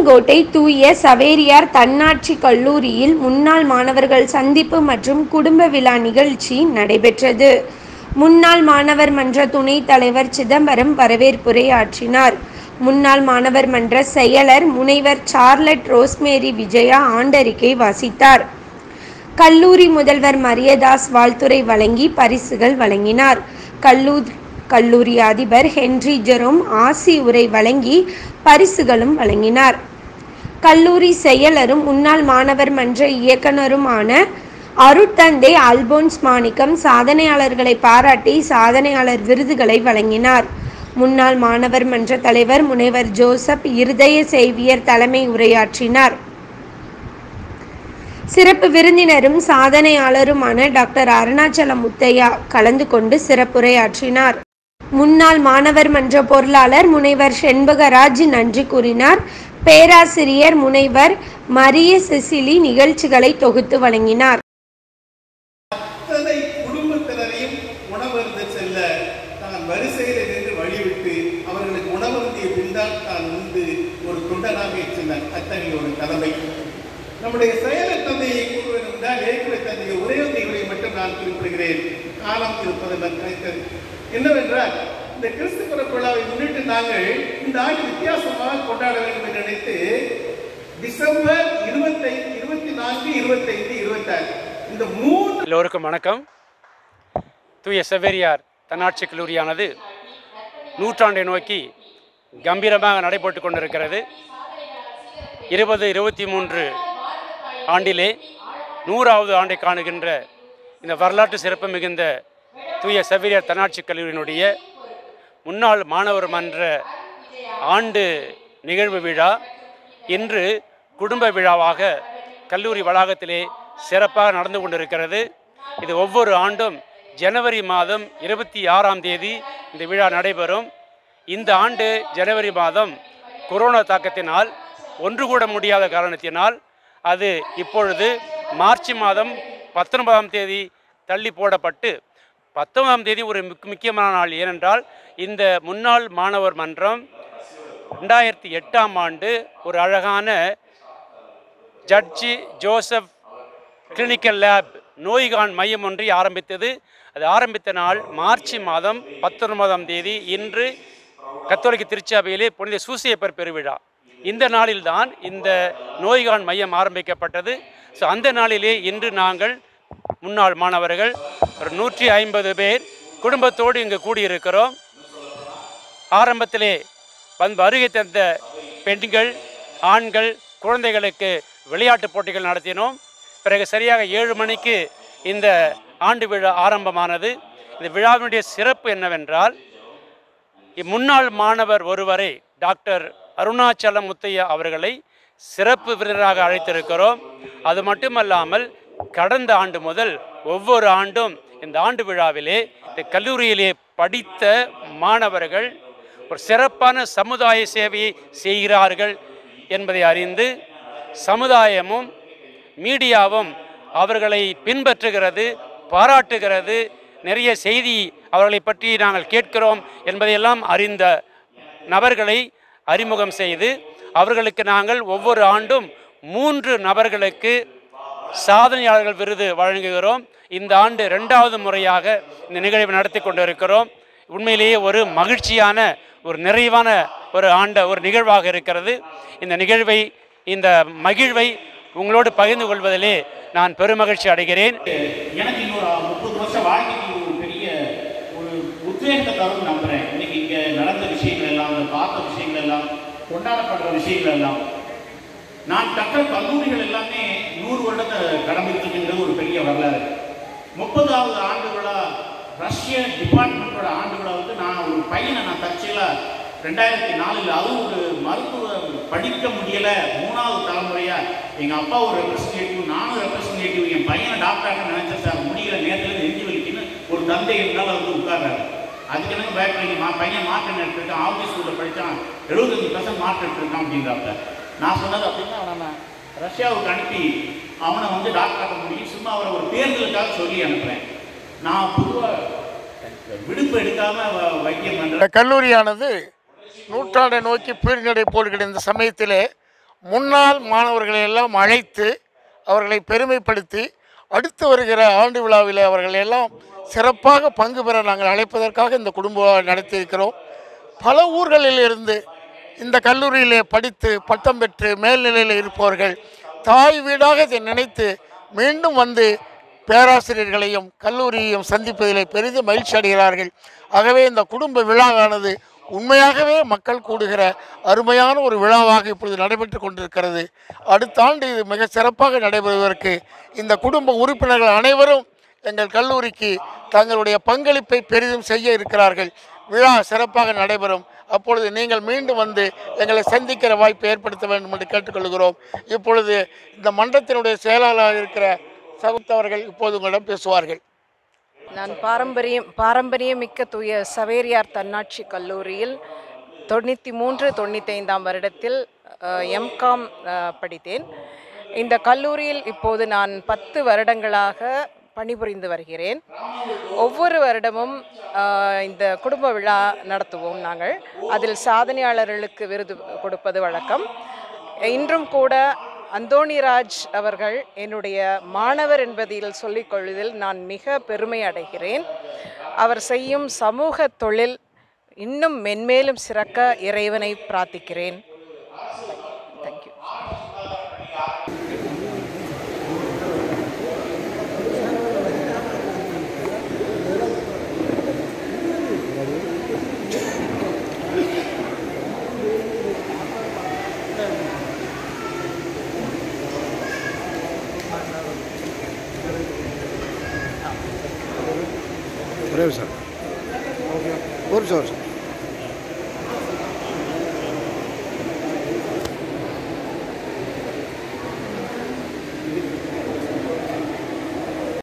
பாளையங்கோட்டை தூய சவேரியார் தன்னாட்சி கல்லூரியில் முன்னாள் மாணவர்கள் சந்திப்பு மற்றும் குடும்ப விழா நிகழ்ச்சி நடைபெற்றது முன்னாள் மாணவர் மன்ற துணைத் தலைவர் சிதம்பரம் வரவேற்புரையாற்றினார் முன்னாள் மாணவர் மன்ற செயலர் முனைவர் சார்லட் ரோஸ்மேரி விஜயா ஆண்டறிக்கை வாசித்தார் கல்லூரி முதல்வர் மரியதாஸ் வாழ்த்துரை வழங்கி பரிசுகள் வழங்கினார் கல்லூரி கல்லூரி அதிபர் ஹென்றி ஜெரோம் ஆசி உரை வழங்கி பரிசுகளும் வழங்கினார் கல்லூரி செயலரும் முன்னாள் மாணவர் மன்ற இயக்குனருமான அருட்தந்தை அல்போன்ஸ் மாணிக்கம் சாதனையாளர்களை பாராட்டி சாதனையாளர் விருதுகளை வழங்கினார் முன்னாள் மாணவர் மன்ற தலைவர் முனைவர் ஜோசப் இருதய சேவியர் தலைமை உரையாற்றினார் சிறப்பு விருந்தினரும் சாதனையாளருமான டாக்டர் அருணாச்சலம் முத்தையா கலந்து கொண்டு சிறப்புரையாற்றினார் முன்னாள் மாணவர் மன்ற பொருளாளர் முனைவர் செண்பகராஜ் நன்றி கூறினார் பேராசிரியர் முனைவர் மரிய செசிலி நிகழ்ச்சிகளை தொகுத்து வழங்கினார் அத்தனை குடும்பத்தினரையும் உணவருந்து செல்ல தான் வரிசையில் நின்று வழிவிட்டு அவர்களுக்கு உணவருந்திய பின்தான் தான் வந்து ஒரு தொண்டனாக சென்ன அத்தகைய ஒரு கடமை நம்முடைய செயலர் தந்தையை கூறுவது என்றால் ஏற்கனவே தந்தைய ஒரே ஒன்றை மட்டும் நான் குறிப்பிடுகிறேன் காலம் இருப்பது நான் நினைத்தது என்னவென்றால் இந்த கிறிஸ்து பிறப்பு விழாவை முன்னிட்டு நாங்கள் இந்த ஆண்டு வித்தியாசமாக கொண்டாட வேண்டும் என்று நினைத்து டிசம்பர் இருபத்தைந்து இருபத்தி நான்கு இருபத்தைந்து இருபத்தாறு இந்த மூன்று எல்லோருக்கும் வணக்கம் தூய செவேரியார் தன்னாட்சி கல்லூரியானது நூற்றாண்டை நோக்கி கம்பீரமாக நடைபெற்று கொண்டிருக்கிறது இருபது இருபத்தி மூன்று ஆண்டிலே நூறாவது ஆண்டை காணுகின்ற இந்த வரலாற்று சிறப்பு மிகுந்த தூய செவேரியார் தன்னாட்சி கல்லூரியினுடைய முன்னாள் மாணவர் மன்ற ஆண்டு நிகழ்வு விழா இன்று குடும்ப விழாவாக கல்லூரி வளாகத்திலே சிறப்பாக நடந்து கொண்டிருக்கிறது இது ஒவ்வொரு ஆண்டும் ஜனவரி மாதம் இருபத்தி ஆறாம் தேதி இந்த விழா நடைபெறும் இந்த ஆண்டு ஜனவரி மாதம் கொரோனா தாக்கத்தினால் ஒன்று கூட முடியாத காரணத்தினால் அது இப்பொழுது மார்ச் மாதம் பத்தொன்பதாம் தேதி தள்ளி போடப்பட்டு பத்தொன்பதாம் தேதி ஒரு முக்- முக்கியமான நாள் ஏனென்றால் இந்த முன்னாள் மாணவர் மன்றம் ரெண்டாயிரத்தி எட்டாம் ஆண்டு ஒரு அழகான ஜட்ஜி ஜோசப் கிளினிக்கல் லேப் நோய்கான் மையம் ஒன்றை ஆரம்பித்தது அது ஆரம்பித்த நாள் மார்ச் மாதம் பத்தொன்பதாம் தேதி இன்று கத்தோலிக்க திருச்சபையிலே புனித சூசியப்பர் பெருவிழா இந்த நாளில்தான் இந்த நோய்கான் மையம் ஆரம்பிக்கப்பட்டது ஸோ அந்த நாளிலே இன்று நாங்கள் முன்னாள் மாணவர்கள் ஒரு நூற்றி ஐம்பது பேர் குடும்பத்தோடு இங்கு கூடியிருக்கிறோம் ஆரம்பத்திலே வந்து வருகை தந்த பெண்கள் ஆண்கள் குழந்தைகளுக்கு விளையாட்டுப் போட்டிகள் நடத்தினோம் பிறகு சரியாக ஏழு மணிக்கு இந்த ஆண்டு விழா ஆரம்பமானது இந்த விழாவினுடைய சிறப்பு என்னவென்றால் முன்னாள் மாணவர் ஒருவரை டாக்டர் அருணாச்சலம் முத்தையா அவர்களை சிறப்பு விருந்தினராக அழைத்திருக்கிறோம் அது மட்டுமல்லாமல் கடந்த ஆண்டு முதல் ஒவ்வொரு ஆண்டும் இந்த ஆண்டு விழாவிலே இந்த கல்லூரியிலே படித்த மாணவர்கள் ஒரு சிறப்பான சமுதாய சேவையை செய்கிறார்கள் என்பதை அறிந்து சமுதாயமும் மீடியாவும் அவர்களை பின்பற்றுகிறது பாராட்டுகிறது நிறைய செய்தி அவர்களை பற்றி நாங்கள் கேட்கிறோம் என்பதையெல்லாம் அறிந்த நபர்களை அறிமுகம் செய்து அவர்களுக்கு நாங்கள் ஒவ்வொரு ஆண்டும் மூன்று நபர்களுக்கு சாதனையாளர்கள் விருது வழங்குகிறோம் இந்த ஆண்டு ரெண்டாவது முறையாக இந்த நிகழ்வை நடத்தி கொண்டிருக்கிறோம் உண்மையிலேயே ஒரு மகிழ்ச்சியான ஒரு நிறைவான ஒரு ஆண்ட ஒரு நிகழ்வாக இருக்கிறது இந்த நிகழ்வை இந்த மகிழ்வை உங்களோடு பகிர்ந்து கொள்வதிலே நான் பெருமகிழ்ச்சி அடைகிறேன் எனக்கு இன்னொரு முப்பது வருஷம் வாழ்க்கைக்கு ஒரு பெரிய ஒரு உத்வேகத்தை தரும் நம்புறேன் இன்னைக்கு இங்க நடந்த விஷயங்கள் எல்லாம் இந்த பார்த்த விஷயங்கள் எல்லாம் கொண்டாடப்படுற விஷயங்கள் எல்லாம் நான் கற்ற கல்லூரிகள் எல்லாமே நூறு வருடத்தை கடந்திருக்கின்றது ஒரு பெரிய வரலாறு முப்பதாவது ஆண்டு விழா ரஷ்ய டிபார்ட்மெண்ட்டோட ஆண்டு விழா வந்து நான் ஒரு பையனை நான் தற்செயலா ரெண்டாயிரத்தி நாலில் அதுவும் ஒரு மருத்துவ படிக்க முடியல மூணாவது தலைமுறையா எங்க அப்பா ஒரு ரெப்ரஸன்டேட்டிவ் நானும் ரெப்ரஸன்டேட்டிவ் என் பையனை டாக்டராக நினைச்சேன் சார் முடியல நேரத்தில் நெஞ்சு வலிக்குன்னு ஒரு தந்தை என்னால் வந்து உட்கார்றாரு அதுக்கு எனக்கு பயப்பட மா பையன் மார்க் எடுத்திருக்கான் ஆஃபீஸ் ஸ்கூலில் படித்தான் எழுபத்தஞ்சு பர்சன்ட் மார்க் எடுத்திருக்கான் அப்படிங்கிறப்ப நான் சொன்னது அப்படின்னா அவனை நான் ரஷ்யாவுக்கு அனுப்பி அவனை வந்து டாக்டர் ஆக்க முடியும் சும்மா அவரை ஒரு தேர்தலுக்காக சொல்லி அனுப்புகிறேன் நான் பொதுவாக விடுப்பு எடுக்காம வ- வைத்தியம் இந்த பண்ணுறேன் கல்லூரியானது நூற்றாண்டை நோக்கி பீழ்நடை போடுகிற இந்த சமயத்திலே முன்னாள் மாணவர்களை எல்லாம் அழைத்து அவர்களை பெருமைப்படுத்தி அடுத்து வருகிற ஆண்டு விழாவில் அவர்கள் எல்லாம் சிறப்பாக பங்கு பெற நாங்கள் அழைப்பதற்காக இந்த குடும்ப விழா நடத்தியிருக்கிறோம் பல ஊர்களில் இருந்து இந்த கல்லூரியிலே படித்து பட்டம் பெற்று மேல்நிலையில் இருப்பவர்கள் தாய் வீடாக இதை நினைத்து மீண்டும் வந்து பேராசிரியர்களையும் கல்லூரியையும் சந்திப்பதிலே பெரிதும் மகிழ்ச்சி அடைகிறார்கள் ஆகவே இந்த குடும்ப விழாவானது உண்மையாகவே மக்கள் கூடுகிற அருமையான ஒரு விழாவாக இப்பொழுது நடைபெற்று கொண்டிருக்கிறது அடுத்த ஆண்டு இது மிக சிறப்பாக நடைபெறுவதற்கு இந்த குடும்ப உறுப்பினர்கள் அனைவரும் எங்கள் கல்லூரிக்கு தங்களுடைய பங்களிப்பை பெரிதும் செய்ய இருக்கிறார்கள் விழா சிறப்பாக நடைபெறும் அப்பொழுது நீங்கள் மீண்டும் வந்து எங்களை சந்திக்கிற வாய்ப்பை ஏற்படுத்த வேண்டும் என்று கேட்டுக்கொள்கிறோம் இப்பொழுது இந்த மன்றத்தினுடைய செயலாளராக இருக்கிற சகுத்தவர்கள் இப்போது உங்களிடம் பேசுவார்கள் நான் பாரம்பரியம் பாரம்பரியமிக்க தூய சவேரியார் தன்னாட்சி கல்லூரியில் தொண்ணூற்றி மூன்று தொண்ணூத்தைந்தாம் வருடத்தில் எம்காம் படித்தேன் இந்த கல்லூரியில் இப்போது நான் பத்து வருடங்களாக பணிபுரிந்து வருகிறேன் ஒவ்வொரு வருடமும் அஹ், இந்த குடும்ப விழா நடத்துவோம் நாங்கள் அதில் சாதனையாளர்களுக்கு விருது கொடுப்பது வழக்கம் இன்றும் கூட அந்தோணிராஜ் அவர்கள் என்னுடைய மாணவர் என்பதில் சொல்லிக் கொள்வதில் நான் மிக பெருமை அடைகிறேன் அவர் செய்யும் சமூக தொழில் இன்னும் மென்மேலும் சிறக்க இறைவனை பிரார்த்திக்கிறேன் தேங்க்யூ ஒரே சார் ஒரு சார்